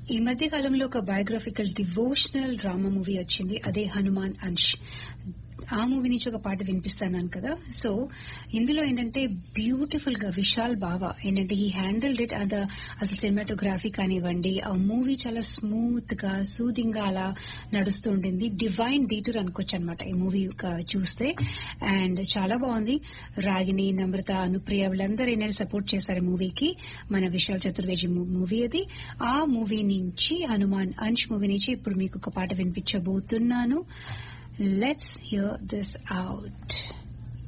ఈ మధ్య కాలంలో ఒక బయోగ్రఫికల్ డివోషనల్ డ్రామా మూవీ వచ్చింది అదే హనుమాన్ అంశ్ ఆ మూవీ నుంచి ఒక పాట వినిపిస్తాను కదా సో ఇందులో ఏంటంటే బ్యూటిఫుల్ గా విశాల్ బావా ఏంటంటే ఈ హ్యాండిల్డ్ ఇట్ అద అసలు సినిమాటోగ్రఫీ కానివ్వండి ఆ మూవీ చాలా స్మూత్ గా సూదింగ్ గా అలా నడుస్తూ ఉంటుంది డివైన్ డీటూర్ అనుకోవచ్చు అనమాట ఈ మూవీ చూస్తే అండ్ చాలా బాగుంది రాగిని నమ్రత అనుప్రియ వీళ్ళందరూ ఏంటంటే సపోర్ట్ చేశారు మూవీకి మన విశాల్ చతుర్వేది మూవీ అది ఆ మూవీ నుంచి హనుమాన్ అంశ్ మూవీ నుంచి ఇప్పుడు మీకు ఒక పాట వినిపించబోతున్నాను Let's hear this out.